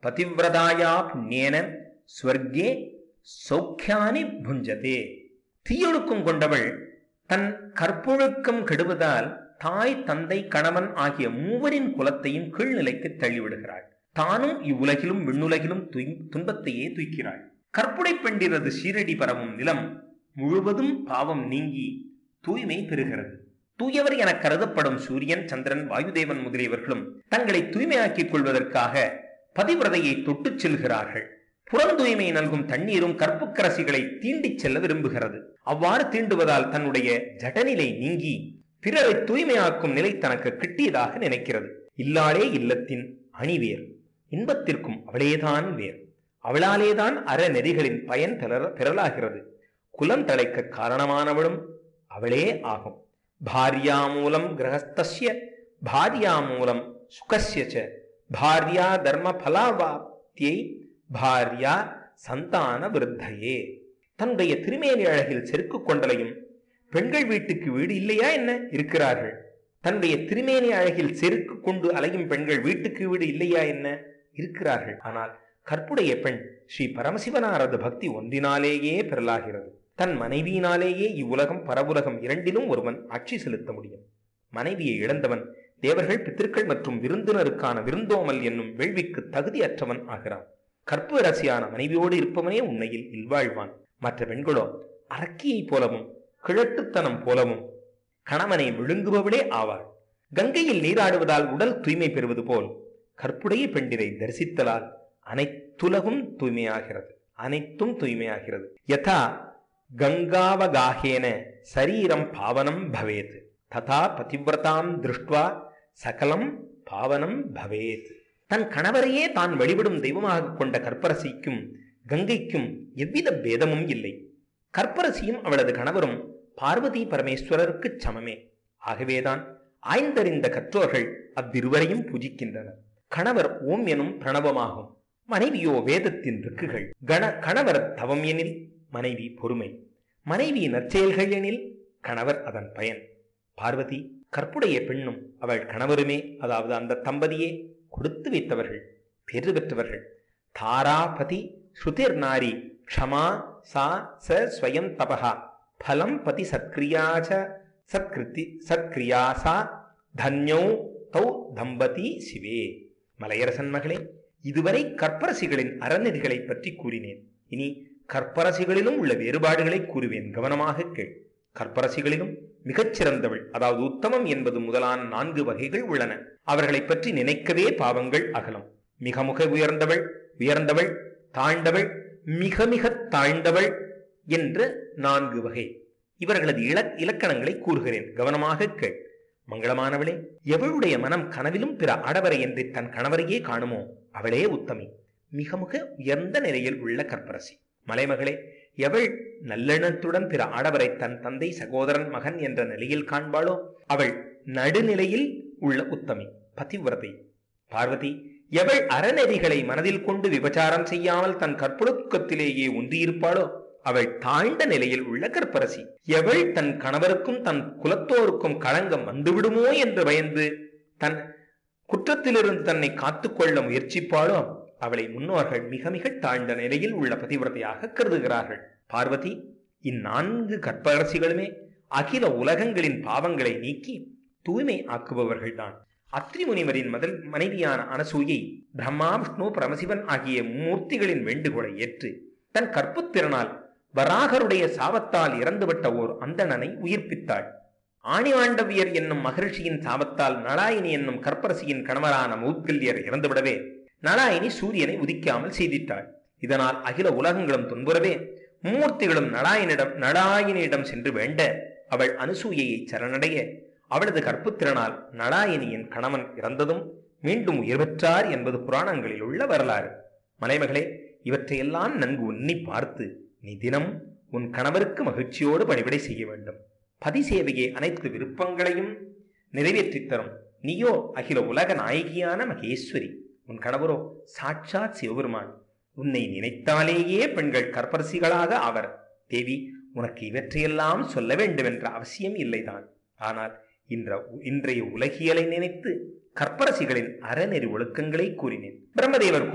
பதிவிரதாயா புண்ணியன ஸ்வர்கே சௌக்கியானி புஞ்சதே தீயொழுக்கம் கொண்டவள் தன் கற்பொழுக்கம் கெடுவதால் தாய் தந்தை கணவன் ஆகிய மூவரின் குலத்தையும் கீழ்நிலைக்கு தள்ளிவிடுகிறாள் தானும் இவ்வுலகிலும் விண்ணுலகிலும் துய்- துன்பத்தையே துய்க்கிறாள் கற்புடை பெண்டிரது சீரடி பரவும் நிலம் முழுவதும் பாவம் நீங்கி தூய்மை பெறுகிறது தூயவர் என கருதப்படும் சூரியன் சந்திரன் வாயுதேவன் முதலியவர்களும் தங்களை தூய்மையாக்கிக் கொள்வதற்காக பதிவிரதையை தொட்டுச் செல்கிறார்கள் புறந்தூய்மை நல்கும் தண்ணீரும் கற்புக்கரசிகளை தீண்டிச் செல்ல விரும்புகிறது அவ்வாறு தீண்டுவதால் தன்னுடைய ஜடநிலை நீங்கி பிறரை தூய்மையாக்கும் நிலை தனக்கு கிட்டியதாக நினைக்கிறது இல்லாளே இல்லத்தின் அணிவேர் இன்பத்திற்கும் அவளேதான் வேர் அவளாலேதான் அறநெறிகளின் பயன் பெற பெறலாகிறது குலம் தழைக்க காரணமானவளும் அவளே ஆகும் பாரியா மூலம் கிரகஸ்தஸ்ய பாரியா மூலம் சுகஸ்ய ச பாரியா தர்ம பலாவாப்தியை பாரியா சந்தான விருத்தையே தன்னுடைய திருமேனி அழகில் செருக்கு கொண்டலையும் பெண்கள் வீட்டுக்கு வீடு இல்லையா என்ன இருக்கிறார்கள் தன்னுடைய திருமேனி அழகில் செருக்கு கொண்டு அலையும் பெண்கள் வீட்டுக்கு வீடு இல்லையா என்ன இருக்கிறார்கள் ஆனால் கற்புடைய பெண் ஸ்ரீ பரமசிவனாரது பக்தி ஒன்றினாலேயே பெறலாகிறது தன் மனைவியினாலேயே இவ்வுலகம் பரவுலகம் இரண்டிலும் ஒருவன் ஆட்சி செலுத்த முடியும் மனைவியை இழந்தவன் தேவர்கள் பித்திருக்கள் மற்றும் விருந்தினருக்கான விருந்தோமல் என்னும் வேள்விக்கு தகுதியற்றவன் ஆகிறான் கற்பு அரசியான மனைவியோடு இருப்பவனே உண்மையில் இல்வாழ்வான் மற்ற பெண்களோ அரக்கியைப் போலவும் கிழட்டுத்தனம் போலவும் கணவனை விழுங்குபவளே ஆவாள் கங்கையில் நீராடுவதால் உடல் தூய்மை பெறுவது போல் கற்புடைய பெண்டிரை தரிசித்தலால் அனைத்துலகும் தூய்மையாகிறது அனைத்தும் தூய்மையாகிறது யதா கங்காவகாகேன சரீரம் பாவனம் பவேத் ததா பதிவிரதாம் திருஷ்டுவா சகலம் பாவனம் பவேத் தன் கணவரையே தான் வழிபடும் தெய்வமாக கொண்ட கற்பரசிக்கும் கங்கைக்கும் எவ்வித பேதமும் இல்லை கற்பரசியும் அவளது கணவரும் பார்வதி பரமேஸ்வரருக்கு சமமே ஆகவேதான் ஆய்ந்தறிந்த கற்றோர்கள் அவ்விருவரையும் பூஜிக்கின்றனர் கணவர் ஓம் எனும் பிரணவமாகும் மனைவியோ வேதத்தின் ருக்குகள் கண கணவர் தவம் எனில் மனைவி பொறுமை மனைவி நற்செயல்கள் எனில் கணவர் அதன் பயன் பார்வதி கற்புடைய பெண்ணும் அவள் கணவருமே அதாவது அந்த தம்பதியே கொடுத்து வைத்தவர்கள் பெரு பெற்றவர்கள் தாராபதி ஸ்ருதிர் நாரி க்ஷமா சா ச ஸ்வயம் தபஹா ஃபலம் பதி சத்கிரியாச்ச சத்கிருதி சத்கிரியாசா தன்யோ தௌ தம்பதி சிவே மலையரசன் மகளே இதுவரை கற்பரசிகளின் அறநெறிகளை பற்றி கூறினேன் இனி கற்பரசிகளிலும் உள்ள வேறுபாடுகளை கூறுவேன் கவனமாக கேள் கற்பரசிகளிலும் மிகச்சிறந்தவள் அதாவது உத்தமம் என்பது முதலான நான்கு வகைகள் உள்ளன அவர்களை பற்றி நினைக்கவே பாவங்கள் அகலம் மிக மிக உயர்ந்தவள் உயர்ந்தவள் தாழ்ந்தவள் மிக மிக தாழ்ந்தவள் என்ற நான்கு வகை இவர்களது இல இலக்கணங்களை கூறுகிறேன் கவனமாக கேள் மங்களமானவளே எவளுடைய மனம் கனவிலும் பிற ஆடவரை என்று தன் கணவரையே காணுமோ அவளே உத்தமி மிக மிக உயர்ந்த நிலையில் உள்ள கற்பரசி மலைமகளே எவள் நல்லெண்ணத்துடன் பிற ஆடவரை தன் தந்தை சகோதரன் மகன் என்ற நிலையில் காண்பாளோ அவள் நடுநிலையில் உள்ள உத்தமி பதிவிரதை பார்வதி எவள் அறநெறிகளை மனதில் கொண்டு விபச்சாரம் செய்யாமல் தன் கற்பொழுக்கத்திலேயே ஒன்றியிருப்பாளோ அவள் தாழ்ந்த நிலையில் உள்ள கற்பரசி எவள் தன் கணவருக்கும் தன் குலத்தோருக்கும் களங்கம் வந்துவிடுமோ என்று பயந்து தன் குற்றத்திலிருந்து தன்னை காத்துக்கொள்ள முயற்சிப்பாளோ அவளை முன்னோர்கள் மிக மிக தாழ்ந்த நிலையில் உள்ள பதிவிரதையாக கருதுகிறார்கள் பார்வதி இந்நான்கு கற்பரசிகளுமே அகில உலகங்களின் பாவங்களை நீக்கி தூய்மை ஆக்குபவர்கள்தான் அத்ரி முனிவரின் முதல் மனைவியான அனசூயை பிரம்மா விஷ்ணு பரமசிவன் ஆகிய மூர்த்திகளின் வேண்டுகோளை ஏற்று தன் கற்புத்திறனால் வராகருடைய சாபத்தால் இறந்துவிட்ட ஓர் அந்தணனை உயிர்ப்பித்தாள் ஆணிவாண்டவியர் என்னும் மகர்ஷியின் சாபத்தால் நலாயினி என்னும் கற்பரசியின் கணவரான மௌத்கல்யர் இறந்துவிடவே நலாயினி சூரியனை உதிக்காமல் செய்திட்டாள் இதனால் அகில உலகங்களும் துன்புறவே மூர்த்திகளும் நலாயனிடம் நலாயினியிடம் சென்று வேண்ட அவள் அனுசூயையை சரணடைய அவளது கற்புத்திறனால் நலாயினியின் கணவன் இறந்ததும் மீண்டும் உயிர் பெற்றார் என்பது புராணங்களில் உள்ள வரலாறு மலைமகளே இவற்றையெல்லாம் நன்கு உன்னி பார்த்து நீ தினம் உன் கணவருக்கு மகிழ்ச்சியோடு பணிவிடை செய்ய வேண்டும் பதி சேவையை அனைத்து விருப்பங்களையும் நிறைவேற்றித் தரும் நீயோ அகில உலக நாயகியான மகேஸ்வரி உன் கணவரோ சாட்சாத் சிவபெருமான் உன்னை நினைத்தாலேயே பெண்கள் கற்பரசிகளாக ஆவர் தேவி உனக்கு இவற்றையெல்லாம் சொல்ல வேண்டும் என்ற அவசியம் இல்லைதான் ஆனால் இன்ற இன்றைய உலகியலை நினைத்து கற்பரசிகளின் அறநெறி ஒழுக்கங்களை கூறினேன் பிரம்மதேவர்